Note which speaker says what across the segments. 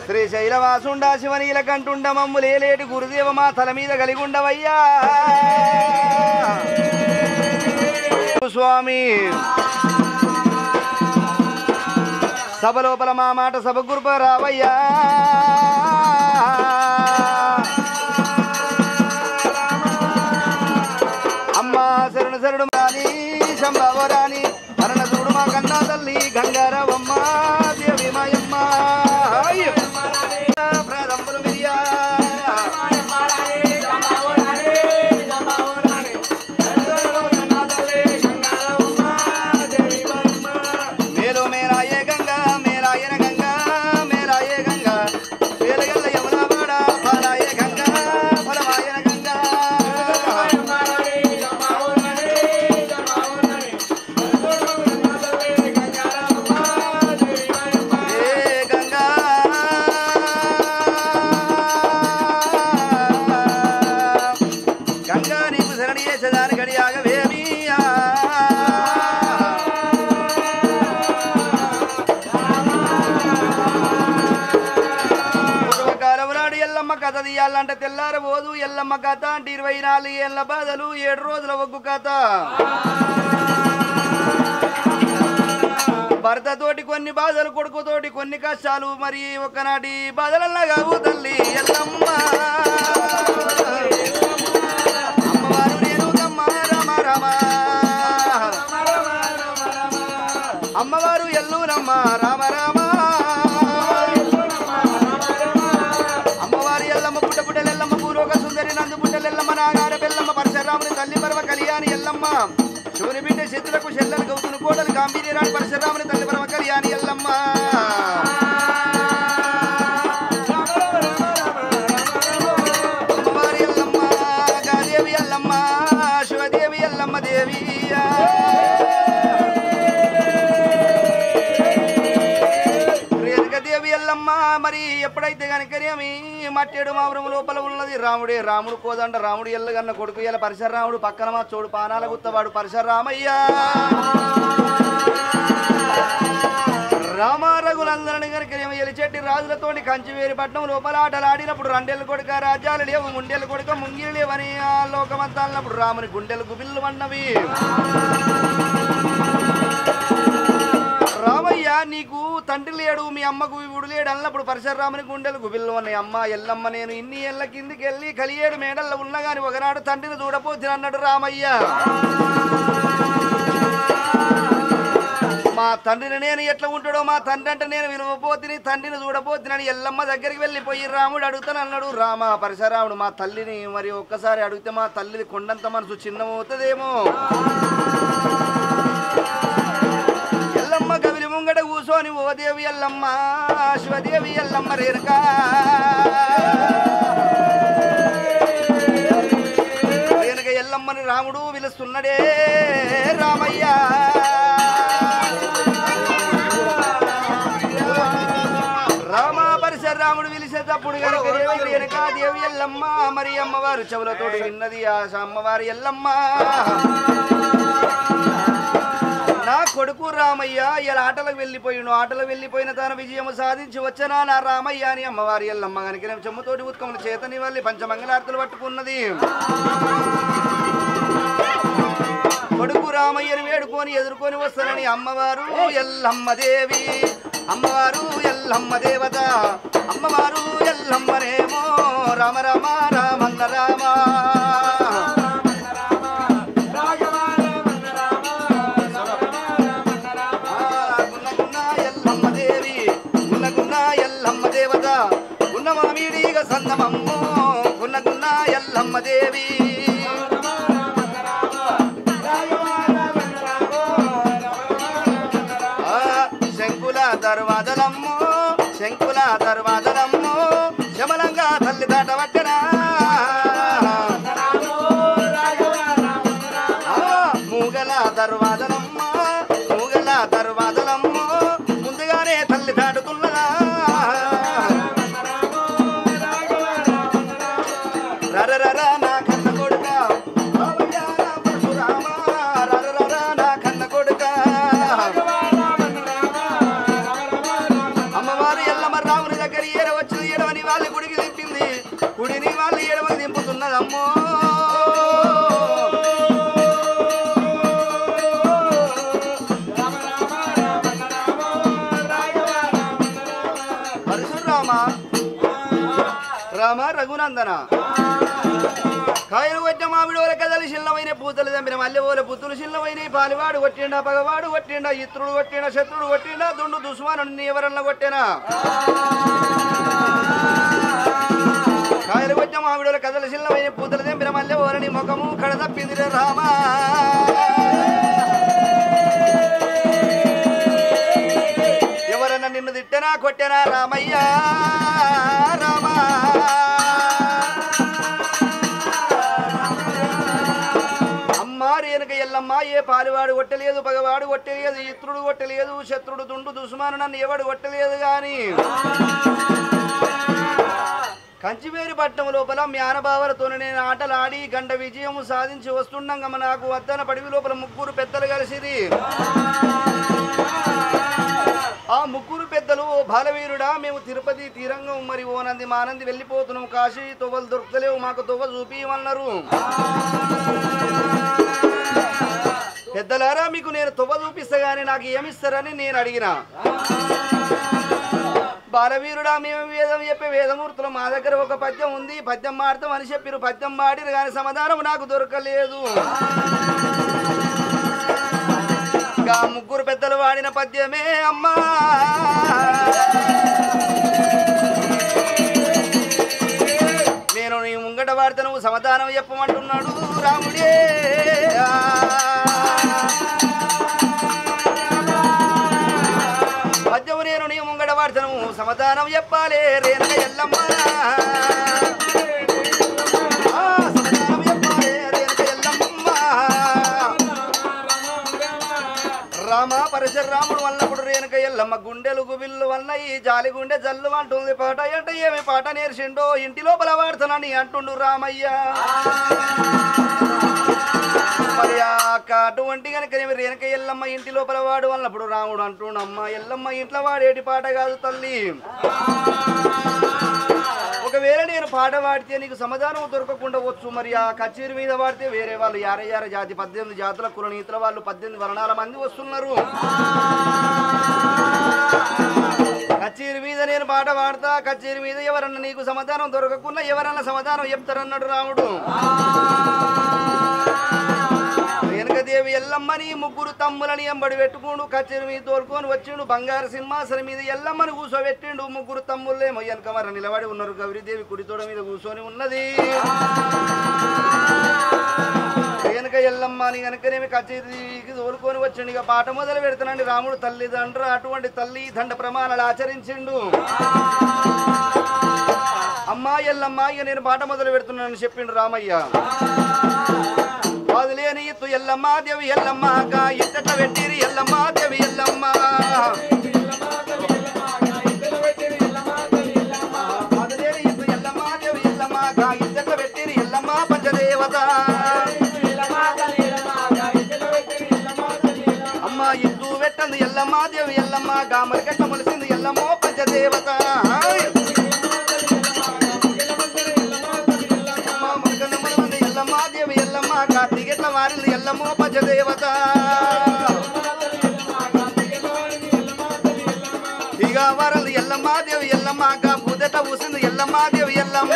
Speaker 1: శ్రీశైలవాసుండా శివనీల కంటుండ మమ్ములేలేటి గురుదేవ మా తల మీద కలిగుండవయ్యా స్వామి సభ లోపల మా మాట సభ గురుప రావయ్యా అమ్మా శరణు శరణు రాని శంభవరాని అరణ చూడు మా కన్నా తల్లి గంగారవమ్మ దేవి మాయమ్మ ప్రదంబులు మిరియా మేలో మేరాయే గంగా మేరాయన గంగా మేరాయే గంగా వేలగల్ల యమునవాడ ఫలాయే గంగా ఫలమాయన గంగా ఏ గంగా గంగా నీకు శరణి చేసేదాని గడియాగవేమియా పూర్వకాలం నాడు ఎల్లమ్మ కథ తీయాలంటే తెల్లారబోదు ఎల్లమ్మ కథ అంటే ఇరవై నాలుగు ఏళ్ళ బాధలు ఏడు రోజుల ఒగ్గు కథ భర్తతోటి కొన్ని బాధలు కొడుకుతోటి కొన్ని కష్టాలు మరి ఒకనాటి బాధలల్లా కావు తల్లి ఎల్లమ్మ అమ్మవారు నేను గమ్మ రమ రమ అమ్మవారు ఎల్లునమ్మ రామ రామ అమ్మవారి ఎల్లమ్మ పుట్ట పుట్టలెల్లమ్మ పూర్వక సుందరి నందు పుట్టలెల్లమ్మ నాగార బెల్లమ్మ పరశురాముని తల్లి పర్వ కళ్యాణి ఎల్లమ్మ శివుని బిడ్డ శత్రులకు చెల్లెలు గౌతుని కోడలు గాంభీర్యరాణి పరశురాముని తల్లి పర్వ కళ్యాణి ఎల్లమ్మ అమ్మవారి ఎల్లమ్మ గాదేవి ఎల్లమ్మ శివదేవి ఎల్లమ్మ దేవియా రేణుకదేవి ఎల్లమ్మ మరి ఎప్పుడైతే కనుకనేమి మట్టేడు మావరం లోపల ఉన్నది రాముడే రాముడు కోదండ రాముడు ఎల్లగన్న కొడుకు ఎల్ల పరశురాముడు పక్కన మా చోడు పానాల గుత్తవాడు పరశురామయ్య రామ రఘులందరిని కనుకనేమి ఎలిచెట్టి రాజులతోటి కంచివేరి పట్నం లోపల ఆటలాడినప్పుడు రెండేళ్ళ కొడుక రాజ్యాలు లేవు ముండేళ్ళ కొడుక ముంగిలు లేవని ఆ లోకమంతా అన్నప్పుడు రాముని గుండెలు గుబిల్లు అన్నవి రామయ్య నీకు తండ్రి లేడు మీ అమ్మకు వివుడు లేడు అన్నప్పుడు పరశురాముని గుండెలు గుబిల్లు అన్నాయి అమ్మ ఎల్లమ్మ నేను ఇన్ని ఏళ్ళ కిందికి వెళ్ళి కలియేడు మేడల్లో ఉన్నా గాని ఒకనాడు తండ్రిని చూడపోతున్నా అన్నాడు రామయ్య మా తండ్రిని నేను ఎట్లా ఉంటాడో మా తండ్రి అంటే నేను విలువపోతిని తండ్రిని చూడపోతున్నాను ఎల్లమ్మ దగ్గరికి వెళ్ళిపోయి రాముడు అడుగుతాను అన్నాడు రామ పరశురాముడు మా తల్లిని మరి ఒక్కసారి అడిగితే మా తల్లిది కొండంత మనసు చిన్నమవుతుందేమో ఎల్లమ్మ కవిలి ముంగట కూసోని ఓ దేవి ఎల్లమ్మ శివదేవి ఎల్లమ్మ రేణుకా రేణుక ఎల్లమ్మని రాముడు పిలుస్తున్నాడే రామయ్య రామ పరశురాముడు పిలిచేటప్పుడు కనుక దేవి రేణుకా దేవి ఎల్లమ్మ మరి అమ్మవారు చెవులతోటి విన్నది ఆ అమ్మవారి ఎల్లమ్మ నా కొడుకు రామయ్య ఇలా ఆటలకు వెళ్ళిపోయిను ఆటలకు వెళ్ళిపోయిన తన విజయం సాధించి వచ్చనా నా రామయ్య అని అమ్మవారి ఎల్లమ్మ గనికి నేను చెమ్ముతోటి ఉత్కములు చేతని వాళ్ళి పంచమంగళార్తులు పట్టుకున్నది కొడుకు రామయ్యని వేడుకొని ఎదుర్కొని వస్తానని అమ్మవారు ఎల్లమ్మ దేవి అమ్మవారు ఎల్లమ్మ దేవత అమ్మవారు ఎల్లమ్మనేమో రామ రామ రామన్న రామ గున్నగున్న ఎల్లమ్మ దేవి గున్నగున్న ఎల్లమ్మ దేవత గున్న మామిడిగ సందమమ్మో గున్నగున్న ఎల్లమ్మ దేవి ఆ, శంకుల దర్వాదలమ్మో శంకుల దర్వాదలమ్మో శమలంగా తల్లి దాట పట్టనా మూగల దర్వాదలమ్మ మూగల దర్వాదలమ్మ ముందుగానే తల్లి దాటుతున్నదా రరరర నా కన్న కొడుక రామయ్య నా పరశురామ, రరరర నా కన్న కొడుక అమ్మవారు ఎల్లమ్మ రాముని దగ్గర రామ రఘునందన కాయలు కొట్టిన మామిడోల కదలి చిల్లమైన పూతలు చంపిన మల్లెపోల పుత్తులు చిల్లమైన పాలివాడు కొట్టిండా పగవాడు కొట్టిండా ఇత్రుడు కొట్టిండా శత్రుడు కొట్టిండా దుండు దుస్మాను ఎవరన్నా కొట్టినా కాయలు కొట్టిన మామిడోల కదలి చిల్లమైన పూతలు చంపిన మల్లెపోలని ముఖము కడ తప్పింది రామా ఎవరన్నా నిన్ను తిట్టనా కొట్టెనా రామయ్య రామా అమ్మ రేణుక ఎల్లమ్మ ఏ పాలువాడు కొట్టలేదు పగవాడు కొట్టలేదు ఇత్రుడు కొట్టలేదు శత్రుడు దుండు దుస్మాను నన్ను ఎవడు కొట్టలేదు గాని కంచివేరి పట్టణం లోపల మ్యానబావలతో నేను ఆటలాడి గంట విజయం సాధించి వస్తుండగా నాకు వద్దన పడివి లోపల ముగ్గురు పెద్దలు కలిసిరి ఆ ముగ్గురు పెద్దలు ఓ బాలవీరుడా మేము తిరుపతి తీరంగం మరి ఓ నంది మానంది వెళ్ళిపోతున్నాం కాశీ తొవ్వలు దొరకలేవు మాకు తొవ్వ చూపియమన్నారు పెద్దలారా మీకు నేను తొవ్వ చూపిస్తా గానీ నాకు ఏమిస్తారని నేను అడిగిన బాలవీరుడా మేము వేదం చెప్పే వేదమూర్తులు మా దగ్గర ఒక పద్యం ఉంది పద్యం మాడతాం అని చెప్పిరు పద్యం మాడిరు కానీ సమాధానం నాకు దొరకలేదు ఇంకా ముగ్గురు పెద్దలు వాడిన పద్యమే అమ్మా నేను నీ ముంగట వాడితే నువ్వు సమాధానం చెప్పమంటున్నాడు రాముడే పద్యము నేను నీ ముంగట వాడితే నువ్వు సమాధానం చెప్పాలి రేనక ఎల్లమ్మ ఆ, సమాధానం చెప్పాలి రేనక ఎల్లమ్మ రామ పరశురాముడు వల్లప్పుడు రేణుక ఎల్లమ్మ గుండెలు గుబిల్లు వల్ల ఈ జాలి గుండె జల్లు అంటుంది పాట అంటే ఏమి పాట నేర్చిండో ఇంటి లోపల వాడుతున్నాని అంటుండు రామయ్య మరి ఆ అటువంటి కనుక రేణుక ఎల్లమ్మ ఇంటి లోపల వాడు అన్నప్పుడు రాముడు అంటుండు అమ్మ ఎల్లమ్మ ఇంట్లో వాడేటి పాట కాదు తల్లి ఒకవేళ నేను పాట పాడితే నీకు సమాధానం దొరకకుండా వచ్చు మరి ఆ కచేరి మీద పాడితే వేరే వాళ్ళు యార యార జాతి పద్దెనిమిది జాతుల కులనీతుల వాళ్ళు పద్దెనిమిది వర్ణాల మంది వస్తున్నారు కచేరి మీద నేను పాట పాడతా కచేరి మీద ఎవరన్నా నీకు సమాధానం దొరకకుండా ఎవరన్నా సమాధానం చెప్తారన్నాడు రాముడు వెనకదేవి ఎల్లమ్మని ముగ్గురు తమ్ములని ఎంబడి పెట్టుకుండు కచేరి మీద తోలుకొని వచ్చిండు బంగారు సింహాసనం మీద ఎల్లమ్మని కూర్చోబెట్టిండు ముగ్గురు తమ్ముళ్ళేమో వెనక మరి నిలబడి ఉన్నారు గౌరీదేవి కుడితోడ మీద కూర్చొని ఉన్నది వెనక ఎల్లమ్మ అని కనుకనేమి కచేరీకి తోలుకొని వచ్చిండు ఇక పాట మొదలు పెడతానండి రాముడు తల్లిదండ్రులు అటువంటి తల్లి దండ ప్రమాణాలు ఆచరించిండు అమ్మా ఎల్లమ్మ ఇక నేను పాట మొదలు పెడుతున్నానని చెప్పిండు రామయ్య వదిలేని ఇత్తు ఎల్లమ్మ దేవి ఎల్లమ్మ గా ఇట్టట పెట్టిరి ఎల్లమ్మ దేవి ఎల్లమ్మ వదిలేని ఇత్తు ఎల్లమ్మ దేవి ఎల్లమ్మ గా ఇట్టట పెట్టిరి ఎల్లమ్మ పంచదేవత అమ్మ ఇత్తు పెట్టంది ఎల్లమ్మ దేవి ఎల్లమ్మ గా మరికట్ట మొలిసింది ఎల్లమ్మో పంచదేవత అమ్మ మరికన్న మొలమంది ఎల్లమ్మ దేవి ఎల్లమ్మ గా తిగెట్ల మారింది ఎల్లమ్మో పంచదేవత ఇక వరలు ఎల్లమ్మ దేవి ఎల్లమ్మ గా పూదట పూసింది ఎల్లమ్మ దేవి ఎల్లమ్మ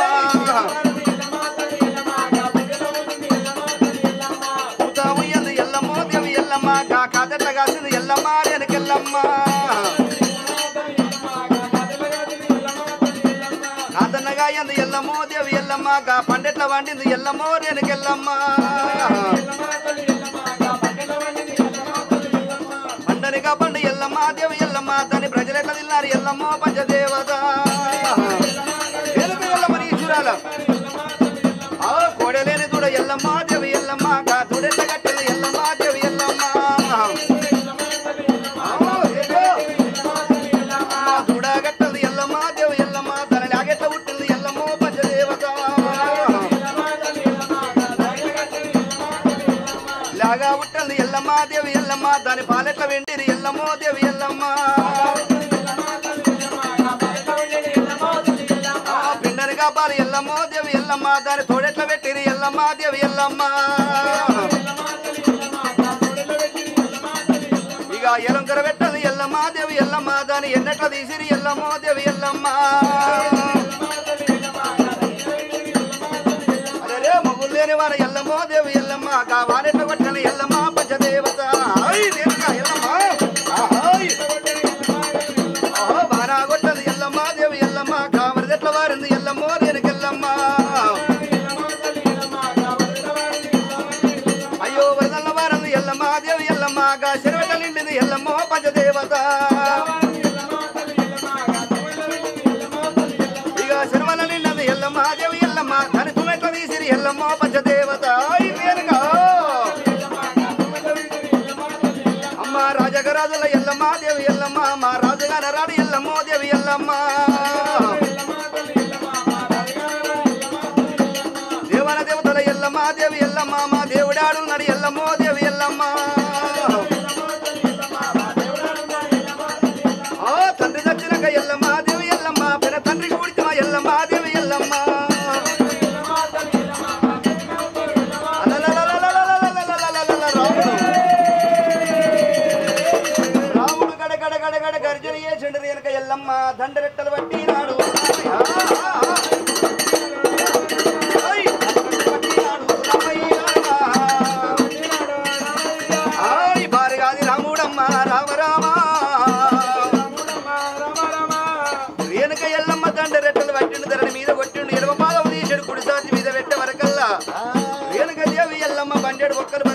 Speaker 1: పూత ఉయ్యంది ఎల్లమ్మో దేవి ఎల్లమ్మ గా కాదట కాసింది ఎల్లమ్మ వెనకెల్లమ్మ కాదన్నగా ఎందు ఎల్లమ్మో దేవి ఎల్లమ్మ గా పండెట్ల వండింది ఎల్లమ్మో వెనకెల్లమ్మ పండనిగా పండు ఎల్లమ్మ దేవి ఎల్లమ్మ దాని ప్రజలెట్ల తిన్నారు ఎల్లమ్మో పంచదేవత వెనుక ఎల్లమ్మ నీ చూడాల ఆ కోడలేని దూడ ఎల్లమ్మ దేవి ఎల్లమ్మ గా దూడెట్ల కట్టిన ఎల్లమ్మ దేవి ఎల్లమ్మ ఆ, ఏదో. అమ్మ దూడ కట్టది ఎల్లమ్మ దేవి ఎల్లమ్మ దాని లాగెట్ల పుట్టింది ఎల్లమ్మో పంచదేవత లాగా పుట్టింది ఎల్లమ్మ దేవి ఎల్లమ్మ దాని పాలెట్ల వెండిరి ఎల్లమ్మో దేవి ఎల్లమ్మ ఆ, పిండనిగా పాలు ఎల్లమ్మో దేవి ఎల్లమ్మ దాని తోడెట్ల పెట్టిరి ఎల్లమ్మ దేవి ఎల్లమ్మ ఇక ఎలంకర పెట్టది ఎల్లమ్మ దేవి ఎల్లమ్మ దాని ఎన్నెట్ల తీసిరి ఎల్లమ్మో దేవి ఎల్లమ్మ వారెట్ల కొట్టని ఎల్లమ్మ పంచదేవత ఐ రేణుక ఎల్లమ్మ ఆహాయ్. ఆహా, వారా కొట్టది ఎల్లమ్మ దేవి ఎల్లమ్మ కామరదెట్ల వారింది ఎల్లమ్మ రేణుకెల్లమ్మ అయ్యో వరదల్ల వారంది ఎల్లమ్మ దేవి ఎల్లమ్మ గా చెరువెట్ట నిండింది ఎల్లమ్మ పంచదేవత ఇక శర్మల నిన్నది ఎల్లమ్మ దేవి ఎల్లమ్మ దాని తుమెట్ల తీసిరి ఎల్లమ్మ పంచదేవత ఐ రేణుక అమ్మ రాజగరాజుల ఎల్లమ్మ దేవి ఎల్లమ్మ మా రాజుగాన రాడు ఎల్లమ్మ దేవి ఎల్లమ్మ దేవన దేవతల ఎల్లమ్మ దేవి ఎల్లమ్మ మా దేవుడాడు నడి ఎల్లమ్మ దేవి ఎల్లమ్మ ఆ తండ్రి దచ్చినక ఎల్లమ్మ దేవి ఎల్లమ్మ పెన తండ్రికి పుడిచిన ఎల్లమ్మ దేవి ఎల్లమ్మ అలలలలలలలలలలలలలల రాముడు. రాముడు గడ గడ గడ గడ గర్జన చేసిండు రేణుక ఎల్లమ్మ దండరెట్టలు పట్టినాడు ఆ, ఆ, ఆ. ఐ, దండరెట్టలు పట్టినాడు రామయ్య. ఆయ్ భార్యాది రాముడమ్మ రామ రామ రేణుక ఎల్లమ్మ దండరెట్టలు పట్టిండు ధరణి మీద కొట్టిండు ఎడమ పాదం తీసాడు కుడి సాతి మీద పెట్టే వరకల్లా రేణుక దేవి ఎల్లమ్మ బండెడు ఒక్కలు